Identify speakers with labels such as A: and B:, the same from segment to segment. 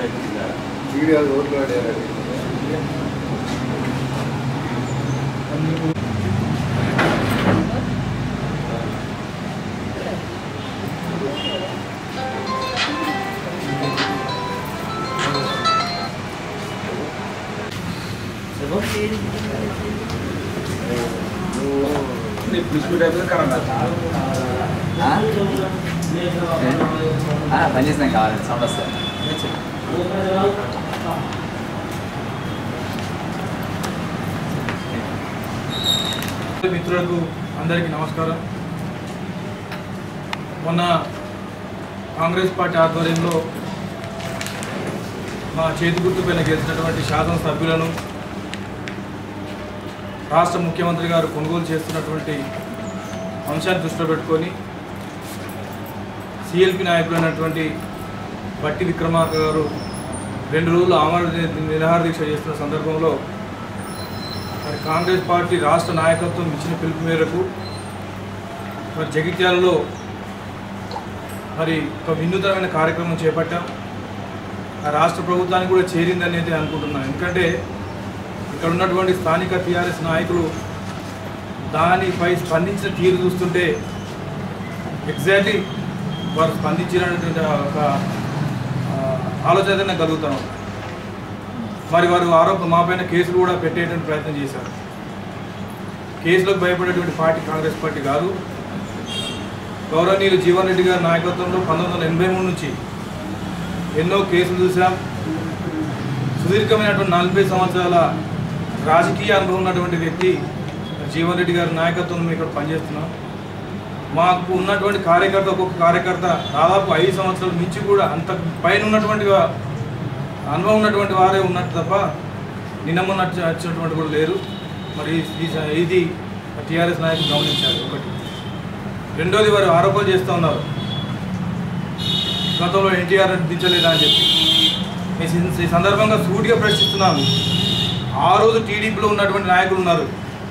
A: Video ఓట్లు పడేయాలి
B: పనిచేసినాం కావాలి సౌండ్ వస్తుంది
C: మిత్రులకు అందరికీ నమస్కారం మొన్న కాంగ్రెస్ పార్టీ ఆధ్వర్యంలో మా చేతి గుర్తుపైన గెలిచినటువంటి శాసనసభ్యులను రాష్ట్ర ముఖ్యమంత్రి గారు కొనుగోలు చేస్తున్నటువంటి అంశాన్ని దృష్టిలో పెట్టుకొని సిఎల్పి నాయకులైనటువంటి బట్టి విక్రమార్క గారు రెండు రోజులు ఆమరణ నిరాహార దీక్ష చేస్తున్న సందర్భంలో మరి కాంగ్రెస్ పార్టీ రాష్ట్ర నాయకత్వం ఇచ్చిన పిలుపు మేరకు మరి జగిత్యాలలో మరి ఒక వినూతనమైన కార్యక్రమం చేపట్టాం ఆ రాష్ట్ర ప్రభుత్వానికి కూడా చేరిందని అయితే అనుకుంటున్నాను ఎందుకంటే ఇక్కడ ఉన్నటువంటి స్థానిక టీఆర్ఎస్ నాయకులు దానిపై స్పందించిన తీరు చూస్తుంటే ఎగ్జాక్ట్లీ వారు స్పందించినటువంటి ఒక ఆ, ఆలోచన నాకు కలుగుతాను మరి వారు ఆరోప మా పైన కేసులు కూడా పెట్టేటువంటి ప్రయత్నం చేశారు కేసులకు భయపడేటువంటి పార్టీ కాంగ్రెస్ పార్టీ కాదు గౌరవనీయులు జీవన్ రెడ్డి గారి నాయకత్వంలో పంతొమ్మిది వందల ఎనభై మూడు నుంచి ఎన్నో కేసులు చూసాం సుదీర్ఘమైనటువంటి నలభై సంవత్సరాల రాజకీయ అనుభవం ఉన్నటువంటి వ్యక్తి జీవన్ రెడ్డి గారి నాయకత్వంలో మేము ఇక్కడ పనిచేస్తున్నాం మాకు ఉన్నటువంటి కార్యకర్త ఒక్కొక్క కార్యకర్త దాదాపు ఐదు సంవత్సరాల మించి కూడా అంత పైన ఉన్నటువంటి వా- అనుభవం ఉన్నటువంటి వారే ఉన్నట్టు తప్ప నిన్న మొన్న వచ్చి- వచ్చినటువంటి కూడా లేరు మరి ఈ- ఇది టీఆర్ఎస్ నాయకులు గమనించాలి ఒకటి రెండోది వారు ఆరోపణలు చేస్తూ ఉన్నారు గతంలో ఎన్టీఆర్ దించలేదా అని చెప్పి ఈ సం- ఈ సందర్భంగా సూటిగా ప్రశ్నిస్తున్నాను ఆ రోజు టీడీపీలో ఉన్నటువంటి నాయకులు ఉన్నారు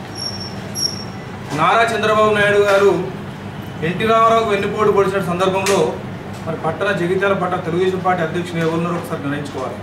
C: నారా చంద్రబాబు నాయుడు గారు ఎన్టీ రామారావుకు వెన్నుపోటు పొడిచిన సందర్భంలో మరి పట్టణ జగిత్యాల పట్టణ తెలుగుదేశం పార్టీ అధ్యక్షులు ఎవరున్నారో ఒకసారి నిర్ణయించుకోవాలి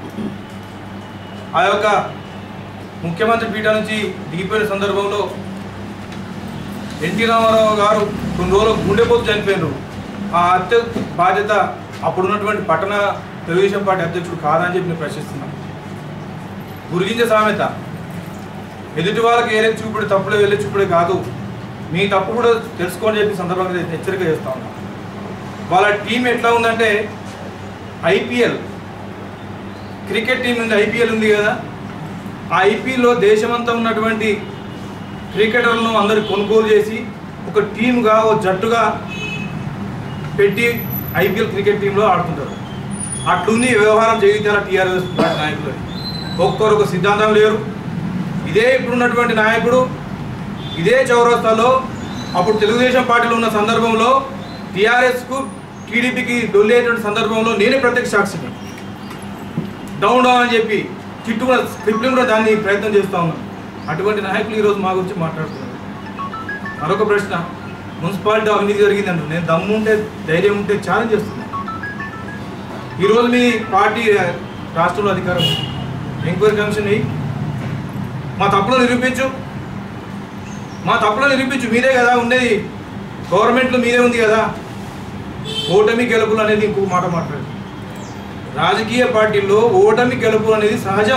C: ఆ యొక్క ముఖ్యమంత్రి పీఠ నుంచి దిగిపోయిన సందర్భంలో ఎన్టీ రామారావు గారు కొన్ని రోజులు గుండెపోతు చనిపోయినారు ఆ హత్య బాధ్యత అప్పుడున్నటువంటి పట్టణ తెలుగుదేశం పార్టీ అధ్యక్షుడు కాదని చెప్పి నేను ప్రశ్నిస్తున్నాను గురిగించే సామెత ఎదుటి వాళ్ళకి ఏదైతే చూపుడు తప్పులే వెళ్ళే చూపుడే కాదు మీ తప్పు కూడా తెలుసుకోని చెప్పి సందర్భంగా నేను హెచ్చరిక చేస్తా ఉన్నా వాళ్ళ టీం ఎట్లా ఉందంటే ఐపీఎల్ క్రికెట్ టీం ఉంది ఐపీఎల్ ఉంది కదా ఆ ఐపీఎల్లో దేశమంతా ఉన్నటువంటి క్రికెటర్లను అందరు కొనుగోలు చేసి ఒక టీముగా ఒక జట్టుగా పెట్టి ఐపీఎల్ క్రికెట్ టీంలో ఆడుతుంటారు అట్లుంది ఈ వ్యవహారం జగిత్యాల టీఆర్ఎస్ పార్టీ నాయకులు ఒక్కొక్కరు ఒక సిద్ధాంతం లేరు ఇదే ఇప్పుడున్నటువంటి నాయకుడు ఇదే చౌరస్తాలో అప్పుడు తెలుగుదేశం పార్టీలో ఉన్న సందర్భంలో టీఆర్ఎస్కు టీడీపీకి దొల్లేటువంటి సందర్భంలో నేనే ప్రత్యక్ష సాక్షిని డౌన్ డౌన్ అని చెప్పి చిట్టు కూడా స్క్రిప్ట్ కూడా దాన్ని ప్రయత్నం చేస్తూ ఉన్నాను అటువంటి నాయకులు ఈరోజు మా గురించి మాట్లాడుతున్నారు మరొక ప్రశ్న మున్సిపాలిటీ అవినీతి జరిగిందంటారు నేను దమ్ము ఉంటే ధైర్యం ఉంటే ఛాలెంజ్ చేస్తున్నాను ఈరోజు మీ పార్టీ రాష్ట్రంలో అధికారం ఉంది. ఎంక్వైరీ కమిషన్ వెయ్యి మా తప్పులో నిరూపించు మా తప్పులో నిరూపించు మీరే కదా ఉండేది గవర్నమెంట్లో మీరే ఉంది కదా ఓటమి గెలుపులు అనేది ఇంకో మాట మాట్లాడు రాజకీయ పార్టీల్లో ఓటమి గెలుపు అనేది సహజం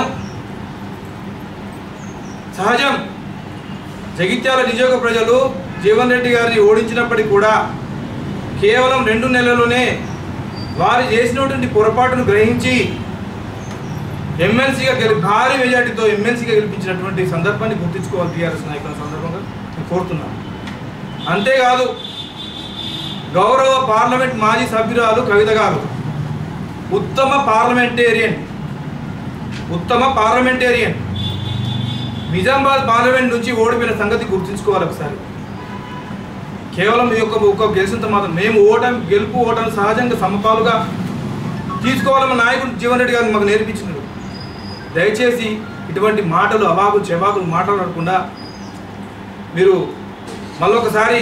C: సహజం జగిత్యాల నియోజక ప్రజలు జీవన్ రెడ్డి గారిని ఓడించినప్పటికీ కూడా కేవలం రెండు నెలల్లోనే వారు చేసినటువంటి పొరపాటును గ్రహించి ఎమ్మెల్సీగా గెలి భారీ మెజార్టీతో ఎమ్మెల్సీగా గెలిపించినటువంటి సందర్భాన్ని గుర్తించుకోవాలి టీఆర్ఎస్ నాయకుల సందర్భంగా నేను కోరుతున్నాను అంతేకాదు గౌరవ పార్లమెంట్ మాజీ సభ్యురాలు కవిత గారు ఉత్తమ పార్లమెంటేరియన్ ఉత్తమ పార్లమెంటేరియన్ నిజామాబాద్ పార్లమెంట్ నుంచి ఓడిపోయిన సంగతి గుర్తుంచుకోవాలి ఒకసారి కేవలం మీ యొక్క ఒక గెలిచినంత మాత్రం మేము ఓటమి గెలుపు ఓటమి సహజంగా సమపాలుగా తీసుకోవాలని నాయకుడు జీవన్ రెడ్డి గారు మాకు నేర్పించినారు దయచేసి ఇటువంటి మాటలు అవాకులు చెవాకులు మాట్లాడకుండా మీరు మళ్ళొకసారి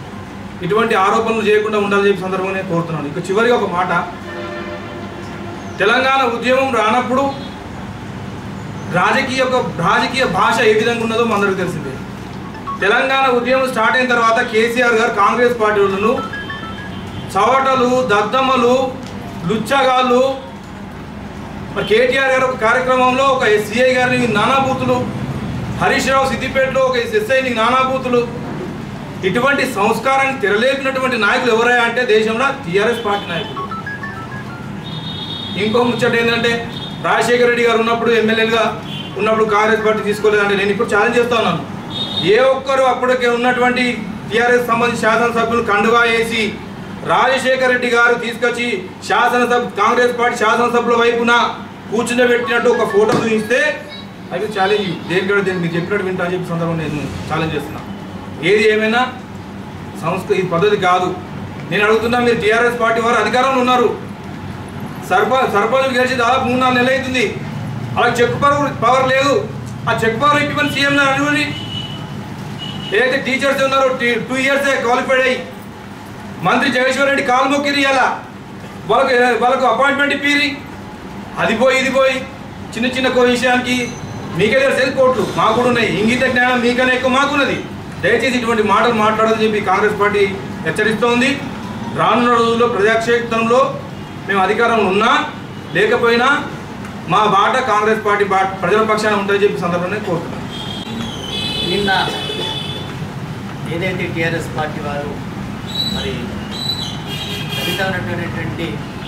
C: ఇటువంటి ఆరోపణలు చేయకుండా ఉండాలని చెప్పి సందర్భంగా నేను కోరుతున్నాను ఇక చివరిగా ఒక మాట తెలంగాణ ఉద్యమం రానప్పుడు రాజకీయ ఒక రాజకీయ భాష ఏ విధంగా ఉన్నదో మనందరికీ తెలిసిందే తెలంగాణ ఉద్యమం స్టార్ట్ అయిన తర్వాత కేసీఆర్ గారు కాంగ్రెస్ పార్టీ వాళ్ళను చవటలు దద్దమ్మలు లుచ్చగాళ్ళు మరి కేటీఆర్ గారు ఒక కార్యక్రమంలో ఒక ఎస్సీఐ గారిని నానాబూతులు హరీష్ రావు సిద్దిపేటలో ఒక ఎస్ఐని నానాబూతులు ఇటువంటి సంస్కారాన్ని తెరలేపినటువంటి నాయకులు ఎవరయ్యా అంటే దేశంలో టీఆర్ఎస్ పార్టీ నాయకులు ఇంకో ముచ్చట ఏంటంటే రాజశేఖర రెడ్డి గారు ఉన్నప్పుడు ఎమ్మెల్యేలుగా ఉన్నప్పుడు కాంగ్రెస్ పార్టీ తీసుకోలేదంటే నేను ఇప్పుడు ఛాలెంజ్ చేస్తా ఉన్నాను ఏ ఒక్కరు అప్పటికే ఉన్నటువంటి టీఆర్ఎస్ సంబంధించి శాసనసభ్యులు కండువా వేసి రాజశేఖర రెడ్డి గారు తీసుకొచ్చి శాసనసభ కాంగ్రెస్ పార్టీ శాసనసభ్యుల వైపున కూర్చుండబెట్టినట్టు ఒక ఫోటో చూపిస్తే అది ఛాలెంజ్ దేనికంటే దేనికి మీరు చెప్పినట్టు వింటా అని చెప్పి సందర్భం నేను ఛాలెంజ్ చేస్తున్నా ఏది ఏమైనా సంస్థ ఈ పద్ధతి కాదు నేను అడుగుతున్నా మీరు టీఆర్ఎస్ పార్టీ వారు అధికారంలో ఉన్నారు సర్పంచ్ సర్పంచ్ గెలిచి దాదాపు మూడు నాలుగు నెలలు అవుతుంది అలా చెక్ పవర్ పవర్ లేదు ఆ చెక్ పవర్ ఇప్పని సీఎం అనుకుని ఏదైతే టీచర్స్ ఉన్నారో టూ ఇయర్స్ క్వాలిఫైడ్ అయ్యి మంత్రి జగదీశ్వర్ రెడ్డి కాలు మొక్కిరి ఇలా వాళ్ళకు వాళ్ళకు అపాయింట్మెంట్ ఇప్పిరి అది పోయి ఇది పోయి చిన్న చిన్న కో విషయానికి మీకే తెలిసేది కోట్లు మాకు కూడా ఉన్నాయి ఇంగిత జ్ఞానం మీకన్నా ఎక్కువ మాకున్నది దయచేసి ఇటువంటి మాటలు మాట్లాడదని చెప్పి కాంగ్రెస్ పార్టీ హెచ్చరిస్తోంది రానున్న రోజుల్లో ప్రజాక్షేత్రంలో మేము అధికారంలో ఉన్నా లేకపోయినా మా బాట కాంగ్రెస్ పార్టీ బాట ప్రజల పక్షాన ఉంటుందని చెప్పి సందర్భంగా కోరుతున్నాను
A: నిన్న ఏదైతే టీఆర్ఎస్ పార్టీ వారు మరి దళిత ఉన్నటువంటి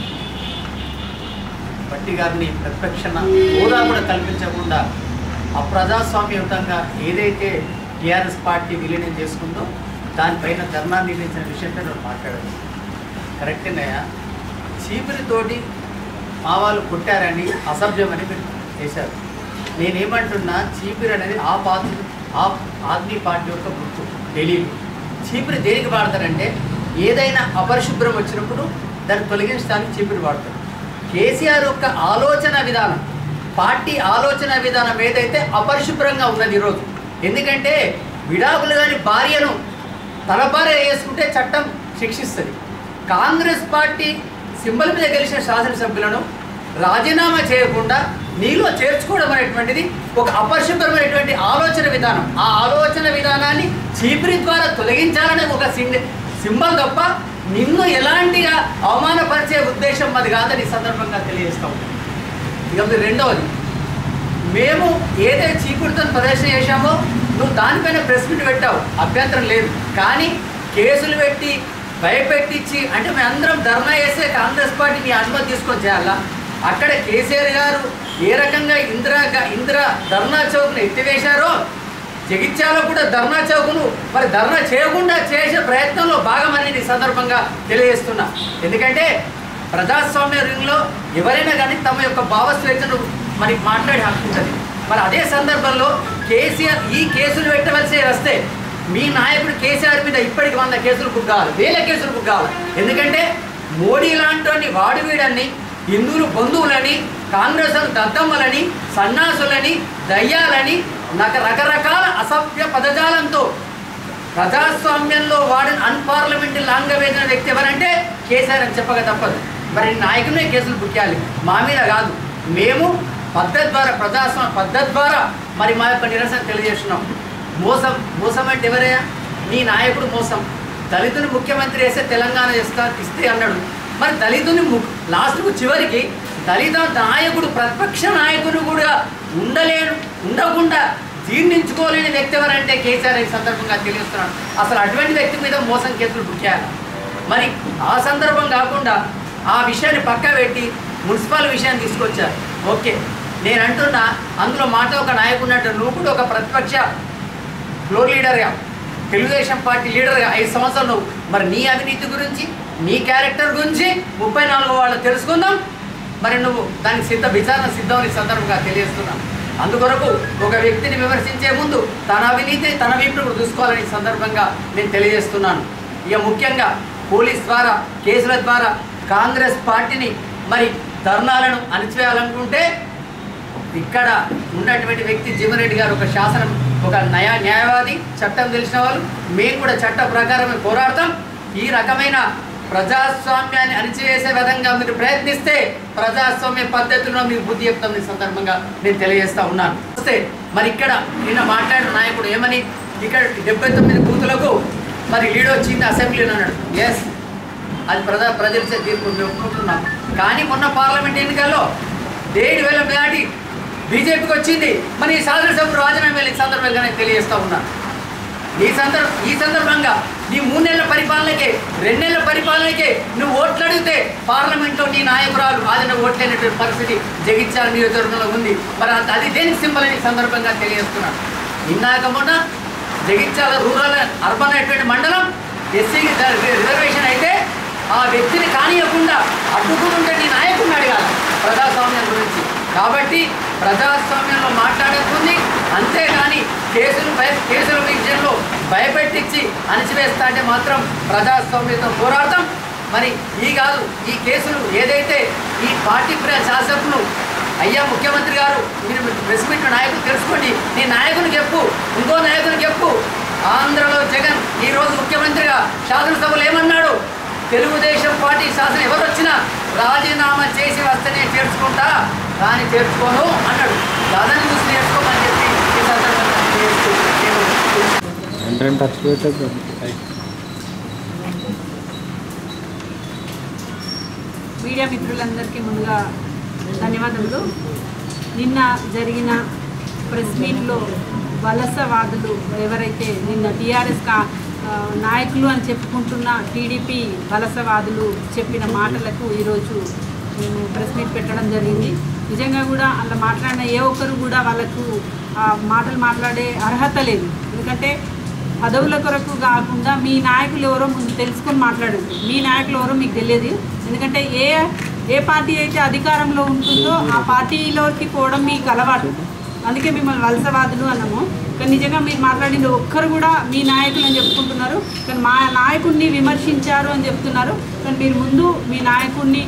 A: పట్టి గారిని ప్రతిపక్ష హోదా కూడా కల్పించకుండా అప్రజాస్వామ్యయుతంగా ఏదైతే టీఆర్ఎస్ పార్టీ విలీనం చేసుకుందో దానిపైన ధర్నా నిర్ణయించిన విషయంపై నేను మాట్లాడాను కరెక్టేనయ్యా చీపురితోటి మా వాళ్ళు కొట్టారని అసభ్యమని మీరు చేశారు నేనేమంటున్నా చీపురి అనేది ఆ పార్టీ ఆ ఆద్మీ పార్టీ యొక్క గుర్తు ఢిల్లీలో చీపురి దేనికి వాడతారంటే ఏదైనా అపరిశుభ్రం వచ్చినప్పుడు దాన్ని తొలగించడానికి చీపురి వాడతారు కేసీఆర్ యొక్క ఆలోచన విధానం పార్టీ ఆలోచన విధానం ఏదైతే అపరిశుభ్రంగా ఉన్నది ఈరోజు ఎందుకంటే విడాకులు కాని భార్యను తన భార్య వేసుకుంటే చట్టం శిక్షిస్తుంది కాంగ్రెస్ పార్టీ సింబల్ మీద గెలిచిన శాసనసభ్యులను రాజీనామా చేయకుండా నీలో చేర్చుకోవడం అనేటువంటిది ఒక అపరిశుభ్రమైనటువంటి ఆలోచన విధానం ఆ ఆలోచన విధానాన్ని చీపిరి ద్వారా తొలగించాలనే ఒక సింగ్ సింబల్ తప్ప నిన్ను ఎలాంటిగా అవమానపరిచే ఉద్దేశం అది కాదని ఈ సందర్భంగా తెలియజేస్తాం ఇక మీరు రెండవది మేము ఏదైతే చీపురుతో ప్రదర్శన చేశామో నువ్వు దానిపైన ప్రెస్ మీట్ పెట్టావు అభ్యంతరం లేదు కానీ కేసులు పెట్టి భయపెట్టించి అంటే మేమందరం ధర్నా చేస్తే కాంగ్రెస్ పార్టీ మీ అనుమతి తీసుకొని చేయాలా అక్కడ కేసీఆర్ గారు ఏ రకంగా ఇందిరా గా- ఇందిరా ధర్నా చౌక్ను ఎత్తివేశారో జగిత్యాలో కూడా ధర్నా చౌక్ను మరి ధర్నా చేయకుండా చేసే ప్రయత్నంలో భాగమని ఈ సందర్భంగా తెలియజేస్తున్నా ఎందుకంటే ప్రజాస్వామ్య రింగ్లో ఎవరైనా కానీ తమ యొక్క భావస్వేచ్ఛను మరి మాట్లాడే హక్కు ఉంటుంది మరి అదే సందర్భంలో కేసీఆర్ ఈ కేసులు పెట్టవలసి వస్తే మీ నాయకుడు కేసీఆర్ మీద ఇప్పటికి వంద కేసులు బుక్ కావాలి వేల కేసులు బుక్ కావాలి ఎందుకంటే మోడీ లాంటి వాడు వీడని హిందువులు బంధువులని కాంగ్రెస్ దద్దమ్మలని సన్నాసులని దయ్యాలని నక రకరకాల అసభ్య పదజాలంతో ప్రజాస్వామ్యంలో వాడిన అన్పార్లమెంటరీ లాంగ్వేజ్ వ్యక్తి ఎవరంటే కేసీఆర్ అని చెప్పక తప్పదు మరి నాయకునే కేసులు బుక్కాలి మా మీద కాదు మేము పద్ధతి ద్వారా ప్రజాస్వామ్య పద్ధతి ద్వారా మరి మా యొక్క నిరసన తెలియజేస్తున్నాం మోసం మోసం అంటే ఎవరయ్యా నీ నాయకుడు మోసం దళితుని ముఖ్యమంత్రి వేస్తే తెలంగాణ ఇస్తా ఇస్తే అన్నాడు మరి దళితుని ము లాస్ట్కు చివరికి దళిత నాయకుడు ప్రతిపక్ష నాయకుడు కూడా ఉండలేను ఉండకుండా జీర్ణించుకోలేని వ్యక్తి ఎవరంటే కేసీఆర్ ఈ సందర్భంగా తెలియస్తున్నాడు అసలు అటువంటి వ్యక్తి మీద మోసం కేసులు బుక్ చేయాలి మరి ఆ సందర్భం కాకుండా ఆ విషయాన్ని పక్క పెట్టి మున్సిపల్ విషయాన్ని తీసుకొచ్చారు ఓకే నేను అంటున్నా అందులో మాట ఒక నాయకున్నట్టు నువ్వు కూడా ఒక ప్రతిపక్ష ఫ్లోర్ లీడర్గా తెలుగుదేశం పార్టీ లీడర్గా ఐదు సంవత్సరాలు నువ్వు మరి నీ అవినీతి గురించి నీ క్యారెక్టర్ గురించి ముప్పై నాలుగు వాళ్ళు తెలుసుకుందాం మరి నువ్వు దానికి సిద్ధ విచారణ సిద్ధం ఈ సందర్భంగా తెలియజేస్తున్నాను అందుకొరకు ఒక వ్యక్తిని విమర్శించే ముందు తన అవినీతి తన వీపును కూడా చూసుకోవాలని ఈ సందర్భంగా నేను తెలియజేస్తున్నాను ఇక ముఖ్యంగా పోలీస్ ద్వారా కేసుల ద్వారా కాంగ్రెస్ పార్టీని మరి ధర్నాలను అణిచివేయాలనుకుంటే ఇక్కడ ఉన్నటువంటి వ్యక్తి జీవన్రెడ్డి గారు ఒక శాసనం ఒక న్యాయ న్యాయవాది చట్టం తెలిసిన వాళ్ళు మేము కూడా చట్ట ప్రకారమే పోరాడతాం ఈ రకమైన ప్రజాస్వామ్యాన్ని అణిచివేసే విధంగా మీరు ప్రయత్నిస్తే ప్రజాస్వామ్య పద్ధతిలో మీకు బుద్ధి చెప్తాం ఈ సందర్భంగా నేను తెలియజేస్తా ఉన్నాను వస్తే మరి ఇక్కడ నిన్న మాట్లాడిన నాయకుడు ఏమని ఇక్కడ డెబ్బై తొమ్మిది బూతులకు మరి లీడ్ వచ్చింది అసెంబ్లీలో అన్నాడు ఎస్ అది ప్రజా ప్రజలు ఇచ్చే తీర్పు మేము ఒప్పుకుంటున్నాం కానీ మొన్న పార్లమెంట్ ఎన్నికల్లో ఏడు వేల దాటి బీజేపీకి వచ్చింది మరి ఈ శాసనసభ్యుడు రాజీనామా ఈ సందర్భంగా నేను తెలియజేస్తా ఉన్నాను ఈ సందర్భ ఈ సందర్భంగా నీ మూడు నెలల పరిపాలనకే రెండు నెలల పరిపాలనకే నువ్వు ఓట్లు అడిగితే పార్లమెంట్లో నీ నాయకురాలు ఆదిన ఓట్లేనటువంటి పరిస్థితి జగిత్యాల నియోజకవర్గంలో ఉంది మరి అది- అది దేనికి సింబల్ అని ఈ సందర్భంగా తెలియజేస్తున్నాను ఇందాక మొన్న జగిత్యాల రూరల్ అర్బన్ అనేటువంటి మండలం ఎస్సీకి రిజర్వేషన్ అయితే ఆ వ్యక్తిని కానియకుండా అడ్డుకుంటుంటే నీ నాయకుడిని అడగాలి ప్రజాస్వామ్యం గురించి కాబట్టి ప్రజాస్వామ్యంలో మాట్లాడుతుంది అంతేగాని కేసులు భయ కేసుల విషయంలో భయపెట్టించి అణిచివేస్తా అంటే మాత్రం ప్రజాస్వామ్యంతో పోరాడతాం మరి ఈ కాదు ఈ కేసులు ఏదైతే ఈ పార్టీ ప్ర శాసకులు అయ్యా ముఖ్యమంత్రి గారు మీరు ప్రెస్ మీట్ నాయకులు తెలుసుకోండి నీ నాయకుని చెప్పు ఇంకో నాయకుని చెప్పు ఆంధ్రలో జగన్ ఈ రోజు ముఖ్యమంత్రిగా శాసనసభలో ఏమన్నాడు తెలుగుదేశం పార్టీ శాసనం ఎవరు వచ్చినా రాజీనామా చేసి వస్తేనే చేర్చుకుంటా కానీ చేర్చుకోను అన్నాడు దాదాపు చూసి నేర్చుకోమని చెప్పి ఈ సందర్భంగా తెలియజేస్తూ నేను
B: వెంటనే టచ్ పెట్టద్దు
D: మీడియా మిత్రులందరికీ ముందుగా ధన్యవాదములు నిన్న జరిగిన ప్రెస్ మీట్లో వలసవాదులు ఎవరైతే నిన్న టీఆర్ఎస్ కా ఆ, నాయకులు అని చెప్పుకుంటున్న టీడీపీ వలసవాదులు చెప్పిన మాటలకు ఈరోజు మేము ప్రెస్ మీట్ పెట్టడం జరిగింది నిజంగా కూడా అలా మాట్లాడిన ఏ ఒక్కరు కూడా వాళ్ళకు ఆ మాటలు మాట్లాడే అర్హత లేదు ఎందుకంటే పదవుల కొరకు కాకుండా మీ నాయకులు ఎవరో ముందు తెలుసుకొని మాట్లాడండి మీ నాయకులు ఎవరో మీకు తెలియదు ఎందుకంటే ఏ ఏ పార్టీ అయితే అధికారంలో ఉంటుందో ఆ పార్టీలోకి పోవడం మీకు అలవాటు అందుకే మిమ్మల్ని వలసవాదులు అన్నాము కానీ నిజంగా మీరు మాట్లాడింది ఒక్కరు కూడా మీ నాయకులు అని చెప్పుకుంటున్నారు కానీ మా నాయకుడిని విమర్శించారు అని చెప్తున్నారు కానీ మీరు ముందు మీ నాయకుడిని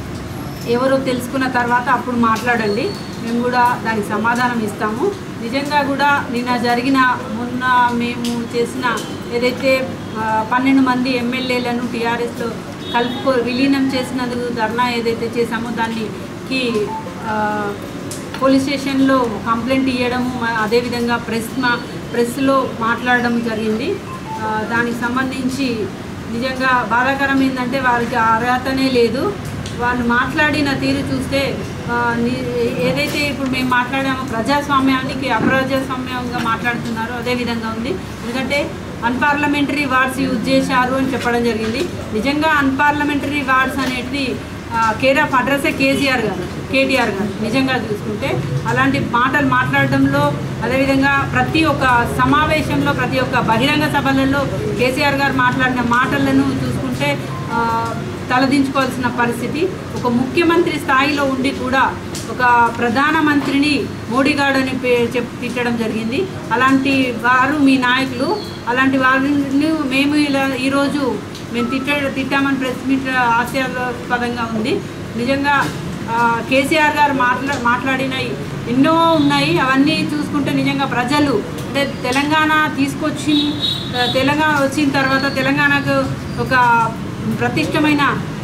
D: ఎవరో తెలుసుకున్న తర్వాత అప్పుడు మాట్లాడండి మేము కూడా దానికి సమాధానం ఇస్తాము నిజంగా కూడా నిన్న జరిగిన మొన్న మేము చేసిన ఏదైతే ఆ, పన్నెండు మంది ఎమ్మెల్యేలను టీఆర్ఎస్లో కలుపుకో విలీనం చేసినందుకు ధర్నా ఏదైతే చేశామో దానికి ఆ, పోలీస్ స్టేషన్లో కంప్లైంట్ ఇవ్వడము మ- అదేవిధంగా ప్రెస్ మా ప్రెస్లో మాట్లాడడం జరిగింది ఆ, దానికి సంబంధించి నిజంగా బాధాకరం ఏంటంటే వారికి ఆ అర్హతనే లేదు వాళ్ళు మాట్లాడిన తీరు చూస్తే ఆ, ని- ఏదైతే ఇప్పుడు మేము మాట్లాడామో ప్రజాస్వామ్యానికి అప్రజాస్వామ్యంగా మాట్లాడుతున్నారో అదే విధంగా ఉంది ఎందుకంటే అన్పార్లమెంటరీ వర్డ్స్ యూజ్ చేశారు అని చెప్పడం జరిగింది నిజంగా అన్పార్లమెంటరీ వర్డ్స్ అనేటివి కేర్ ఆఫ్ అడ్రస్సే కేసీఆర్ గారు కేటీఆర్ గారు నిజంగా చూసుకుంటే అలాంటి మాటలు మాట్లాడడంలో అదేవిధంగా ప్రతి ఒక్క సమావేశంలో ప్రతి ఒక్క బహిరంగ సభలలో కేసీఆర్ గారు మాట్లాడిన మాటలను చూసుకుంటే ఆ, తలదించుకోవాల్సిన పరిస్థితి ఒక ముఖ్యమంత్రి స్థాయిలో ఉండి కూడా ఒక ప్రధానమంత్రిని మోడీ గారు అని పే- చెప్ తిట్టడం జరిగింది అలాంటి వారు మీ నాయకులు అలాంటి వారిని మేము ఇలా ఈరోజు మేము తిట్ట తిట్టామని ప్రెస్ మీట్ హాస్యాస్పదంగా ఉంది నిజంగా ఆ, కేసీఆర్ గారు మాట్లా మాట్లాడిన ఎన్నో ఉన్నాయి అవన్నీ చూసుకుంటే నిజంగా ప్రజలు అంటే తెలంగాణ తీసుకొచ్చి ఆ, తెలంగాణ వచ్చిన తర్వాత తెలంగాణకు ఒక ప్రతిష్టమైన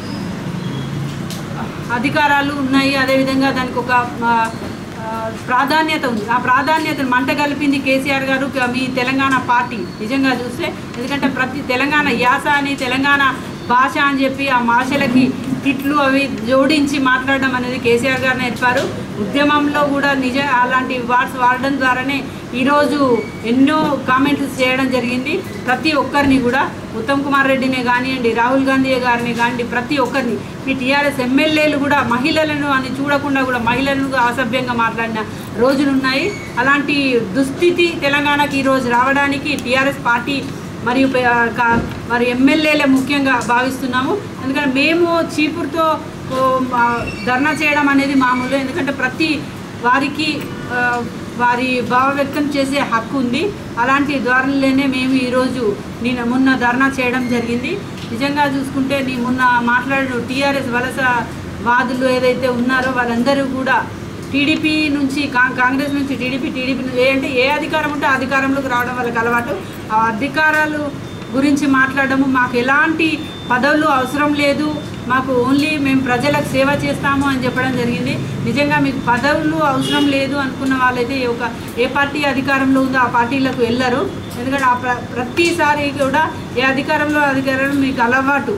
D: అధికారాలు ఉన్నాయి అదేవిధంగా దానికి ఒక ఆ, ఆ, ప్రాధాన్యత ఉంది ఆ ప్రాధాన్యతను మంట కలిపింది కేసీఆర్ గారు క- మీ తెలంగాణ పార్టీ నిజంగా చూస్తే ఎందుకంటే ప్రతి తెలంగాణ యాస అని తెలంగాణ భాష అని చెప్పి ఆ భాషలకి తిట్లు అవి జోడించి మాట్లాడడం అనేది కేసీఆర్ గారు నేర్పారు ఉద్యమంలో కూడా నిజ అలాంటి వర్డ్స్ వాడడం ద్వారానే ఈరోజు ఎన్నో కామెంట్స్ చేయడం జరిగింది ప్రతి ఒక్కరిని కూడా ఉత్తమ్ కుమార్ రెడ్డినే కానివ్వండి రాహుల్ గాంధీ గారిని కానివ్వండి ప్రతి ఒక్కరిని మీ టీఆర్ఎస్ ఎమ్మెల్యేలు కూడా మహిళలను అని చూడకుండా కూడా మహిళలను అసభ్యంగా మాట్లాడిన రోజులు ఉన్నాయి అలాంటి దుస్థితి తెలంగాణకి ఈరోజు రావడానికి టీఆర్ఎస్ పార్టీ మరియు పే- కా- మరి ఎమ్మెల్యేలే ముఖ్యంగా భావిస్తున్నాము ఎందుకంటే మేము చీపురుతో ఓ, మా ధర్నా చేయడం అనేది మామూలు ఎందుకంటే ప్రతి వారికి ఆ, వారి భావ వ్యక్తం చేసే హక్కు ఉంది అలాంటి ధోరణిలోనే మేము ఈరోజు నేను మొన్న ధర్నా చేయడం జరిగింది నిజంగా చూసుకుంటే నీ మొన్న మాట్లాడిన టీఆర్ఎస్ వలస వాదులు ఏదైతే ఉన్నారో వాళ్ళందరూ కూడా టీడీపీ నుంచి కా- కాంగ్రెస్ నుంచి టీడీపీ టీడీపీ నుంచి ఏ అంటే ఏ అధికారం ఉంటే ఆ అధికారంలోకి రావడం వాళ్ళకి అలవాటు ఆ అధికారాలు గురించి మాట్లాడడము మాకు ఎలాంటి పదవులు అవసరం లేదు మాకు ఓన్లీ మేము ప్రజలకు సేవ చేస్తాము అని చెప్పడం జరిగింది నిజంగా మీకు పదవులు అవసరం లేదు అనుకున్న వాళ్ళైతే ఒక ఏ పార్టీ అధికారంలో ఉందో ఆ పార్టీలకు వెళ్ళరు ఎందుకంటే ఆ ప్ర ప్రతిసారి కూడా ఏ అధికారంలో అధికారం మీకు అలవాటు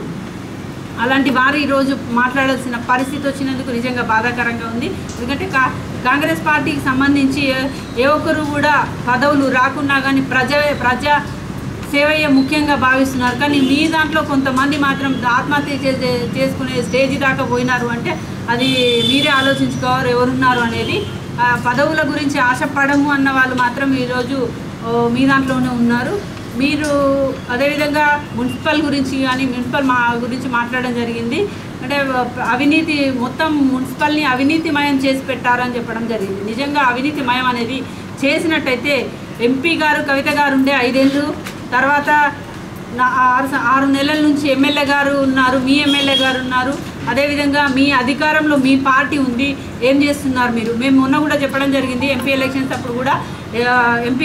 D: అలాంటి వారు ఈరోజు మాట్లాడాల్సిన పరిస్థితి వచ్చినందుకు నిజంగా బాధాకరంగా ఉంది ఎందుకంటే కా కాంగ్రెస్ పార్టీకి సంబంధించి ఏ- ఏ ఒక్కరు కూడా పదవులు రాకున్నా కానీ ప్రజ ప్రజా సేవయే ముఖ్యంగా భావిస్తున్నారు కానీ మీ దాంట్లో కొంతమంది మాత్రం ఆత్మహత్య చే- చేసుకునే స్టేజ్ దాకా పోయినారు అంటే అది మీరే ఆలోచించుకోవాలి ఎవరున్నారు అనేది ఆ పదవుల గురించి ఆశపడము అన్న వాళ్ళు మాత్రం ఈరోజు ఓ, మీ దాంట్లోనే ఉన్నారు మీరు అదేవిధంగా మున్సిపల్ గురించి కానీ మున్సిపల్ మా గురించి మాట్లాడడం జరిగింది అంటే అవినీతి మొత్తం మున్సిపల్ని అవినీతిమయం చేసి పెట్టారని చెప్పడం జరిగింది నిజంగా అవినీతిమయం అనేది చేసినట్టయితే ఎంపీ గారు కవిత గారు ఉండే ఐదేళ్ళు తర్వాత నా- ఆరు స- ఆరు నెలల నుంచి ఎమ్మెల్యే గారు ఉన్నారు మీ ఎమ్మెల్యే గారు ఉన్నారు అదేవిధంగా మీ అధికారంలో మీ పార్టీ ఉంది ఏం చేస్తున్నారు మీరు మేము మొన్న కూడా చెప్పడం జరిగింది ఎంపీ ఎలక్షన్స్ అప్పుడు కూడా ఆ, ఎంపీ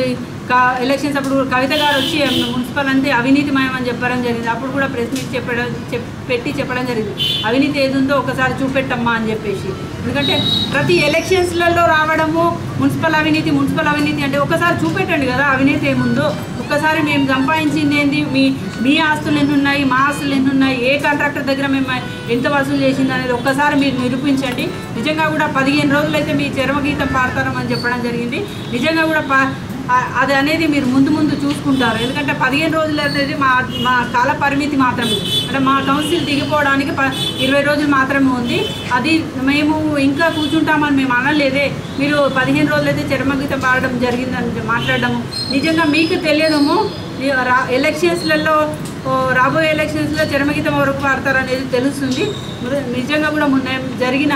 D: కా- ఎలక్షన్స్ అప్పుడు కూడా కవిత గారు వచ్చి మున్సిపల్ అంతే అవినీతిమయం అని చెప్పడం జరిగింది అప్పుడు కూడా ప్రెస్ మీట్ చెప్పడం చెప్ పెట్టి చెప్పడం జరిగింది అవినీతి ఏది ఉందో ఒకసారి చూపెట్టమ్మా అని చెప్పేసి ఎందుకంటే ప్రతి ఎలక్షన్స్లలో రావడము మున్సిపల్ అవినీతి మున్సిపల్ అవినీతి అంటే ఒకసారి చూపెట్టండి కదా అవినీతి ఏముందో ఒక్కసారి మేము సంపాదించింది ఏంది మీ మీ ఆస్తులు ఎన్ని ఉన్నాయి మా ఆస్తులు ఎన్ని ఉన్నాయి ఏ కాంట్రాక్టర్ దగ్గర మేము ఎంత వసూలు చేసింది అనేది ఒక్కసారి మీరు నిరూపించండి నిజంగా కూడా పదిహేను రోజులైతే మీ చర్మగీతం పాడతారని చెప్పడం జరిగింది నిజంగా కూడా పా ఆ- అది అనేది మీరు ముందు ముందు చూసుకుంటారు ఎందుకంటే పదిహేను రోజులు అనేది మా మా కాల పరిమితి మాత్రమే అంటే మా కౌన్సిల్ దిగిపోవడానికి ప ఇరవై రోజులు మాత్రమే ఉంది అది మేము ఇంకా కూర్చుంటామని మేము అనలేదే మీరు పదిహేను రోజులైతే చర్మగీతం పాడడం జరిగిందని మాట్లాడడము నిజంగా మీకు తెలియడము ఈ రా ఎలక్షన్స్లలో ఓ రాబోయే ఎలక్షన్స్లో చర్మగీతం వరకు పాడతారు అనేది తెలుస్తుంది మరి నిజంగా కూడా మొన్న జరిగిన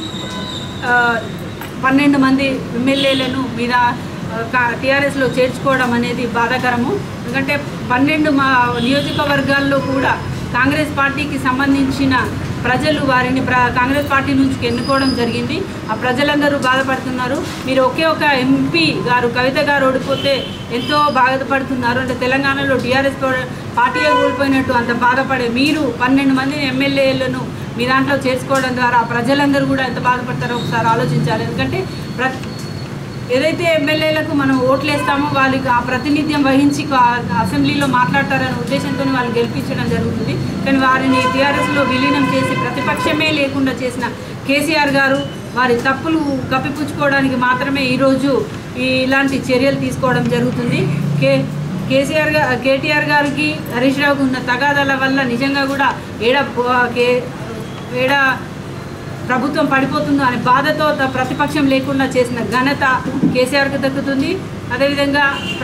D: ఆ, పన్నెండు మంది ఎమ్మెల్యేలను మీద టీఆర్ఎస్లో చేర్చుకోవడం అనేది బాధాకరము ఎందుకంటే పన్నెండు మా నియోజకవర్గాల్లో కూడా కాంగ్రెస్ పార్టీకి సంబంధించిన ప్రజలు వారిని ప్ర కాంగ్రెస్ పార్టీ నుంచి ఎన్నుకోవడం జరిగింది ఆ ప్రజలందరూ బాధపడుతున్నారు మీరు ఒకే ఒక ఎంపీ గారు కవిత గారు ఓడిపోతే ఎంతో బాధపడుతున్నారు అంటే తెలంగాణలో టీఆర్ఎస్ పార్టీ కోల్పోయినట్టు అంత బాధపడే మీరు పన్నెండు మంది ఎమ్మెల్యేలను మీ దాంట్లో చేసుకోవడం ద్వారా ఆ ప్రజలందరూ కూడా ఎంత బాధపడతారో ఒకసారి ఆలోచించాలి ఎందుకంటే ప్ర ఏదైతే ఎమ్మెల్యేలకు మనం ఓట్లు వేస్తామో వాళ్ళకి ఆ ప్రాతినిధ్యం వహించి కా- అసెంబ్లీలో మాట్లాడతారనే ఉద్దేశంతో వాళ్ళు గెలిపించడం జరుగుతుంది కానీ వారిని టీఆర్ఎస్లో విలీనం చేసి ప్రతిపక్షమే లేకుండా చేసిన కేసీఆర్ గారు వారి తప్పులు కప్పిపుచ్చుకోవడానికి మాత్రమే ఈరోజు ఈ ఇలాంటి చర్యలు తీసుకోవడం జరుగుతుంది కే కేసీఆర్ గా కేటీఆర్ గారికి హరీష్ రావుకి ఉన్న తగాదాల వల్ల నిజంగా కూడా ఏడ కే ఏడ ప్రభుత్వం పడిపోతుందో అనే బాధతో త- ప్రతిపక్షం లేకుండా చేసిన ఘనత కేసీఆర్కి దక్కుతుంది అదేవిధంగా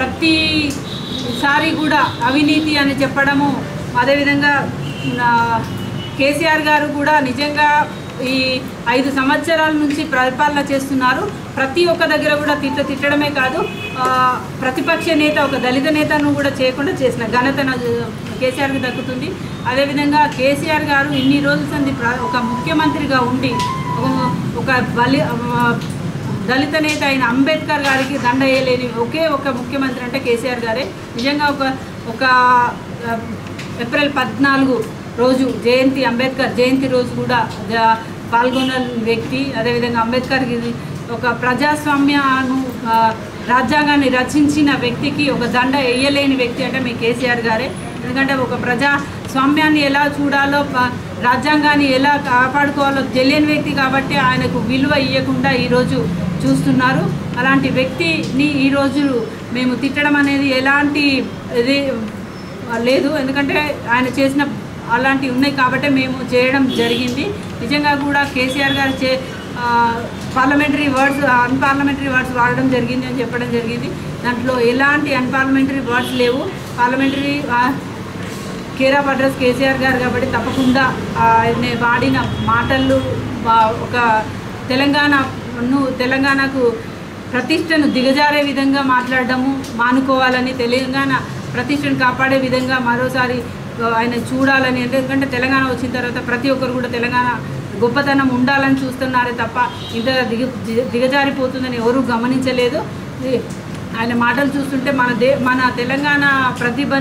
D: ప్రతిసారి కూడా అవినీతి అని చెప్పడము అదేవిధంగా ఆ, కేసీఆర్ గారు కూడా నిజంగా ఈ ఐదు సంవత్సరాల నుంచి పరిపాలన చేస్తున్నారు ప్రతి ఒక్క దగ్గర కూడా తిట్ట తిట్టడమే కాదు ఆ, ప్రతిపక్ష నేత ఒక దళిత నేతను కూడా చేయకుండా చేసిన ఘనత నా- కేసీఆర్కి దక్కుతుంది అదేవిధంగా కేసీఆర్ గారు ఇన్ని రోజుల సంది ప్ర- ఒక ముఖ్యమంత్రిగా ఉండి ఒక- ఒక బలి ఆ, దళిత నేత అయిన అంబేద్కర్ గారికి దండ వేయలేని ఒకే ఒక ముఖ్యమంత్రి అంటే కేసీఆర్ గారే నిజంగా ఒక ఒక ఆ, ఏప్రిల్ పద్నాలుగు రోజు జయంతి అంబేద్కర్ జయంతి రోజు కూడా జ- పాల్గొన్న వ్యక్తి అదేవిధంగా అంబేద్కర్కి ఒక ప్రజాస్వామ్యను ఆ, రాజ్యాంగాన్ని రచించిన వ్యక్తికి ఒక దండ వేయలేని వ్యక్తి అంటే మీ కేసీఆర్ గారే ఎందుకంటే ఒక ప్రజాస్వామ్యాన్ని ఎలా చూడాలో ప- రాజ్యాంగాన్ని ఎలా కాపాడుకోవాలో తెలియని వ్యక్తి కాబట్టి ఆయనకు విలువ ఇవ్వకుండా ఈరోజు చూస్తున్నారు అలాంటి వ్యక్తిని ఈరోజు మేము తిట్టడం అనేది ఎలాంటి ఇది లేదు ఎందుకంటే ఆయన చేసిన అలాంటివి ఉన్నాయి కాబట్టి మేము చేయడం జరిగింది నిజంగా కూడా కేసీఆర్ గారు చే పార్లమెంటరీ వర్డ్స్ అన్పార్లమెంటరీ వర్డ్స్ వాడడం జరిగింది అని చెప్పడం జరిగింది దాంట్లో ఎలాంటి అన్పార్లమెంటరీ వర్డ్స్ లేవు parliamentary care of address KCR గారు కాబట్టి తప్పకుండా ఆయన వాడిన మాటలు వా- ఒక తెలంగాణను తెలంగాణకు ప్రతిష్టను దిగజారే విధంగా మాట్లాడడము మానుకోవాలని తెలంగాణ ప్రతిష్టను కాపాడే విధంగా మరోసారి ఆ, ఆయన చూడాలని ఎందుకంటే తెలంగాణ వచ్చిన తర్వాత ప్రతి ఒక్కరు కూడా తెలంగాణ గొప్పతనం ఉండాలని చూస్తున్నారే తప్ప ఇంత దిగ దిగ- దిగజారిపోతుందని ఎవరూ గమనించలేదు ఇది ఆయన మాటలు చూస్తుంటే మన దే మన తెలంగాణ ప్రతిభను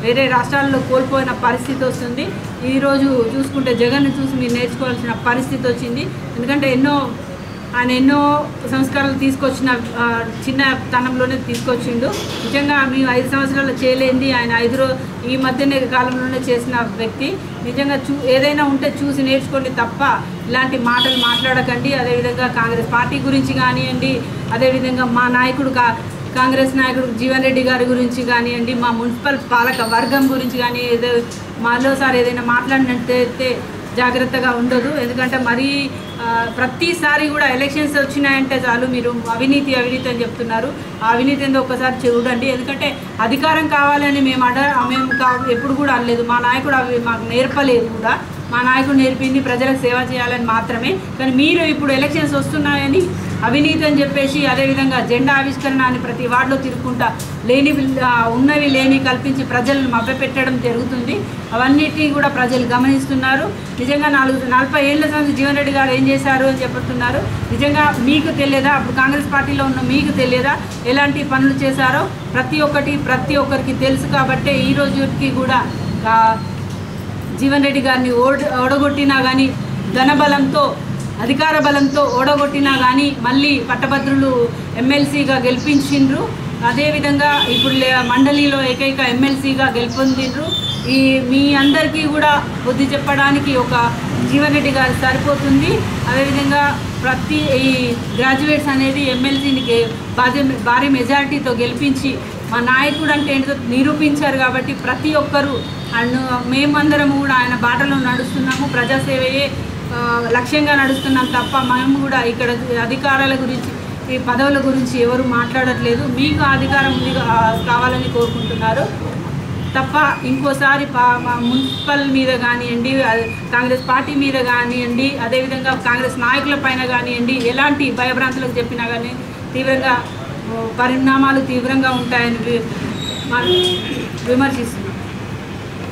D: వేరే రాష్ట్రాల్లో కోల్పోయిన పరిస్థితి వస్తుంది ఈరోజు చూసుకుంటే జగన్ చూసి మీరు నేర్చుకోవాల్సిన పరిస్థితి వచ్చింది ఎందుకంటే ఎన్నో ఆయన ఎన్నో సంస్కారాలు తీసుకొచ్చిన ఆ, చిన్న తనంలోనే తీసుకొచ్చిండు నిజంగా మేము ఐదు సంవత్సరాలు చేయలేంది ఆయన ఐదు రో ఈ మధ్యనే కాలంలోనే చేసిన వ్యక్తి నిజంగా చూ ఏదైనా ఉంటే చూసి నేర్చుకోండి తప్ప ఇలాంటి మాటలు మాట్లాడకండి అదేవిధంగా కాంగ్రెస్ పార్టీ గురించి కానివ్వండి అదేవిధంగా మా నాయకుడు కా కాంగ్రెస్ నాయకుడు జీవన్ రెడ్డి గారి గురించి కానివ్వండి మా మున్సిపల్ పాలక వర్గం గురించి కానీ ఏదో మరోసారి ఏదైనా మాట్లాడినట్టయితే జాగ్రత్తగా ఉండదు ఎందుకంటే మరీ ఆ, ప్రతిసారి కూడా ఎలక్షన్స్ వచ్చినాయంటే చాలు మీరు అవినీతి అవినీతి అని చెప్తున్నారు ఆ అవినీతి ఏందో ఒక్కసారి చూడండి ఎందుకంటే అధికారం కావాలని మేము అడ మేము కా ఎప్పుడు కూడా అనలేదు మా నాయకుడు అవి మాకు నేర్పలేదు కూడా మా నాయకుడు నేర్పింది ప్రజలకు సేవ చేయాలని మాత్రమే కానీ మీరు ఇప్పుడు ఎలక్షన్స్ వస్తున్నాయని అవినీతి అని చెప్పేసి అదేవిధంగా జెండా ఆవిష్కరణ అని ప్రతి వార్డులో తిరుగుకుంటా లేని ఆ, ఉన్నవి లేని కల్పించి ప్రజలను మభ్యపెట్టడం జరుగుతుంది అవన్నిటినీ కూడా ప్రజలు గమనిస్తున్నారు నిజంగా నాలుగు నలభై ఏళ్ళ సంది జీవన్ రెడ్డి గారు ఏం చేశారు అని చెప్తున్నారు నిజంగా మీకు తెలియదా అప్పుడు కాంగ్రెస్ పార్టీలో ఉన్న మీకు తెలియదా ఎలాంటి పనులు చేశారో ప్రతి ఒక్కటి ప్రతి ఒక్కరికి తెలుసు కాబట్టే ఈ రోజుకి కూడా ఆ, జీవన్ రెడ్డి గారిని ఓడ ఓడగొట్టినా కానీ ధనబలంతో అధికార బలంతో ఓడగొట్టినా కానీ మళ్ళీ పట్టభద్రులు ఎమ్మెల్సీగా గెలిపించిండ్రు అదేవిధంగా ఇప్పుడు లే- మండలిలో ఏకైక ఎమ్మెల్సీగా గెలుపొందిండ్రు ఈ మీ అందరికీ కూడా బుద్ధి చెప్పడానికి ఒక జీవన్ రెడ్డి గారు సరిపోతుంది అదేవిధంగా ప్రతి ఈ గ్రాడ్యుయేట్స్ అనేది ఎమ్మెల్సీని భారీ భారీ మెజారిటీతో గెలిపించి మా నాయకుడు అంటే ఏంటో నిరూపించారు కాబట్టి ప్రతి ఒక్కరూ అండ్ మేమందరం కూడా ఆయన బాటలో నడుస్తున్నాము ప్రజాసేవయే ఆ, లక్ష్యంగా నడుస్తున్నాం తప్ప మేము కూడా ఇక్కడ అధికారాల గురించి ఈ పదవుల గురించి ఎవరు మాట్లాడట్లేదు మీకు ఆ అధికారం ఉంది ఆ, కావాలని కోరుకుంటున్నారు తప్ప ఇంకోసారి పా- మా మున్సిపల్ మీద కానివ్వండి అదే కాంగ్రెస్ పార్టీ మీద కానివ్వండి అదేవిధంగా కాంగ్రెస్ నాయకుల పైన కానివ్వండి ఎలాంటి భయభ్రాంతులకు చెప్పినా కానీ తీవ్రంగా ఓ, పరిణామాలు తీవ్రంగా ఉంటాయని వి- మా- విమర్శిస్తున్నాం